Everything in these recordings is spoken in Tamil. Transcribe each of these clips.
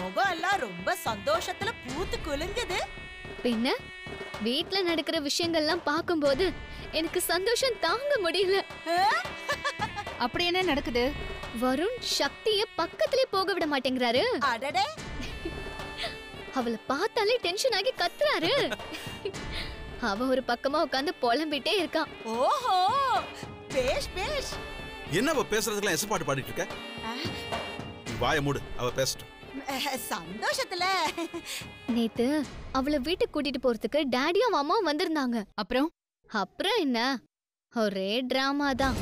முகம் எல்லாம் ரொம்ப சந்தோஷத்துல பூத்து குலுங்குது பின்ன வீட்ல நடக்கிற விஷயங்கள்லாம் பார்க்கும்போது எனக்கு சந்தோஷம் தாங்க முடியல அப்படி என்ன நடக்குது வருண் சக்திய பக்கத்திலே போக விட மாட்டேங்கிறாரு அடடே அவளை பார்த்தாலே டென்ஷன் ஆகி கத்துறாரு அவ ஒரு பக்கமா உட்காந்து புலம்பிட்டே இருக்கான் ஓஹோ பேஷ் பேஷ் என்ன அவ பேசுறதுக்கெல்லாம் எச பாட்டு பாடிட்டு இருக்க நீ வாயை மூடு அவ பேசட்டும் அஹ், சந்தோஷத்துல நேத்து அவளை வீட்டுக்கு கூட்டிட்டு போறதுக்கு டாடியும் அம்மாவும் வந்திருந்தாங்க அப்புறம் அப்புறம் என்ன ஒரே டிராமா தான்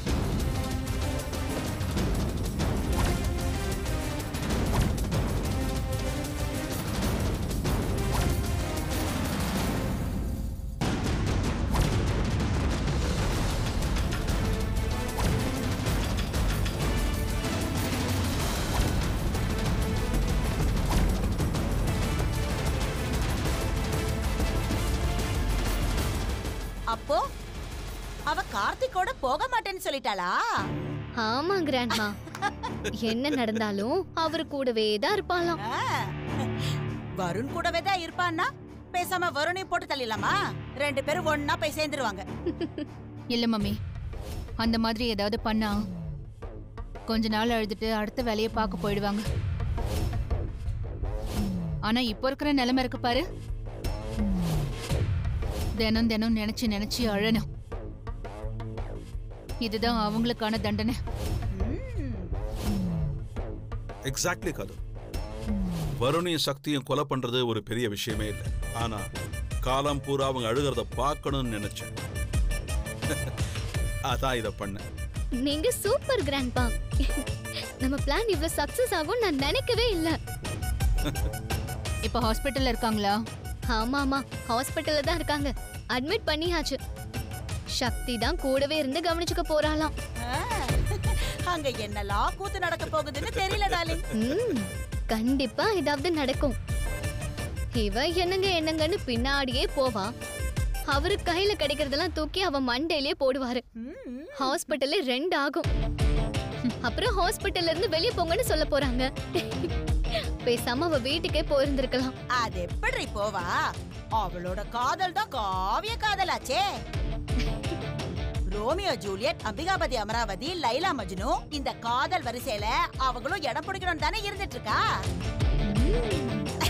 அப்போ அவ கார்த்திக்கோட போக மாட்டேன்னு சொல்லிட்டாளா ஆமா கிராண்ட்மா என்ன நடந்தாலும் அவரு கூடவே தான் இருப்பாளாம் ஆ, வருண் கூடவே தான் இருப்பான்னா பேசாம வருணையும் போட்டு தள்ளிடலாமா ரெண்டு பேரும் ஒன்னா போய் சேர்ந்துருவாங்க இல்ல மம்மி அந்த மாதிரி ஏதாவது பண்ணா கொஞ்ச நாள் அழுதுட்டு அடுத்த வேலையை பார்க்க போயிடுவாங்க ஆனா இப்போ இருக்கிற நிலைமை இருக்கு பாரு தினம் தினம் நினைச்சு நினைச்சு அழணும் இதுதான் அவங்களுக்கான தண்டனை ம், எக்ஸாக்ட்லி கது வருணையும் சக்தியும் கொலை பண்றது ஒரு பெரிய விஷயமே இல்லை ஆனா காலம் பூரா அவங்க அழுகிறத பார்க்கணும்னு நினைச்சேன் அதான் இத பண்ணேன் நீங்க சூப்பர் கிராண்ட்பா நம்ம பிளான் இவ்ளோ சக்சஸ் ஆகும் நான் நினைக்கவே இல்ல இப்போ ஹாஸ்பிட்டல்ல இருக்காங்களா ஆமா ஆமா ஹாஸ்பிட்டல்ல தான் இருக்காங்க அட்மிட் பண்ணியாச்சு சக்தி தான் கூடவே இருந்து கவனிச்சுக்க போறாளாம் ஆ, அங்க என்னெல்லாம் கூத்து நடக்க போகுதுன்னு தெரியல டாலிங் ம், கண்டிப்பா ஏதாவது நடக்கும் இவ என்னங்க என்னங்கன்னு பின்னாடியே போவா அவரு கையில கிடைக்கிறதெல்லாம் தூக்கி அவ மண்டையிலே போடுவாரு ம், ஹாஸ்பிட்டல்ல ரெண்டு ஆகும் அப்புறம் ஹாஸ்பிட்டல்ல இருந்து வெளிய போங்கன்னு சொல்ல போறாங்க பேசாம அவ வீட்டுக்கே போயிருந்திருக்கலாம் அது எப்படி போவா அவளோட காதல் தான் காவிய காதலாச்சே ரோமியோ ஜூலியட் அம்பிகாபதி அமராவதி லைலா மஜ்னு இந்த காதல் வரிசையில அவங்களும் இடம் பிடிக்கணும் தானே இருந்துட்டு இருக்கா